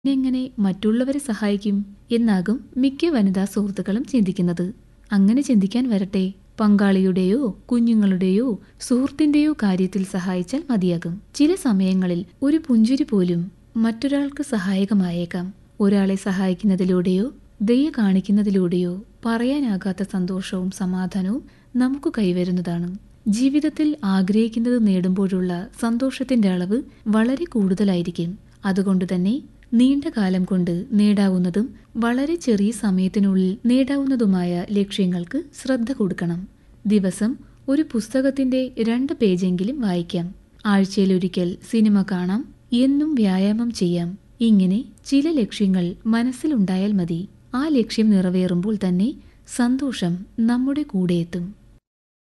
എങ്ങനെ മറ്റുള്ളവരെ സഹായിക്കും എന്നാകും മിക്ക വനിതാ സുഹൃത്തുക്കളും ചിന്തിക്കുന്നത് അങ്ങനെ ചിന്തിക്കാൻ വരട്ടെ പങ്കാളിയുടെയോ കുഞ്ഞുങ്ങളുടെയോ സുഹൃത്തിന്റെയോ കാര്യത്തിൽ സഹായിച്ചാൽ മതിയാകും ചില സമയങ്ങളിൽ ഒരു പുഞ്ചിരി പോലും മറ്റൊരാൾക്ക് സഹായകമായേക്കാം ഒരാളെ സഹായിക്കുന്നതിലൂടെയോ ദയ കാണിക്കുന്നതിലൂടെയോ പറയാനാകാത്ത സന്തോഷവും സമാധാനവും നമുക്ക് കൈവരുന്നതാണ് ജീവിതത്തിൽ ആഗ്രഹിക്കുന്നത് നേടുമ്പോഴുള്ള സന്തോഷത്തിന്റെ അളവ് വളരെ കൂടുതലായിരിക്കും അതുകൊണ്ട് തന്നെ നീണ്ട കാലം കൊണ്ട് നേടാവുന്നതും വളരെ ചെറിയ സമയത്തിനുള്ളിൽ നേടാവുന്നതുമായ ലക്ഷ്യങ്ങൾക്ക് ശ്രദ്ധ കൊടുക്കണം ദിവസം ഒരു പുസ്തകത്തിന്റെ രണ്ട് പേജെങ്കിലും വായിക്കാം ആഴ്ചയിലൊരിക്കൽ സിനിമ കാണാം എന്നും വ്യായാമം ചെയ്യാം ഇങ്ങനെ ചില ലക്ഷ്യങ്ങൾ മനസ്സിലുണ്ടായാൽ മതി ആ ലക്ഷ്യം നിറവേറുമ്പോൾ തന്നെ സന്തോഷം നമ്മുടെ കൂടെയെത്തും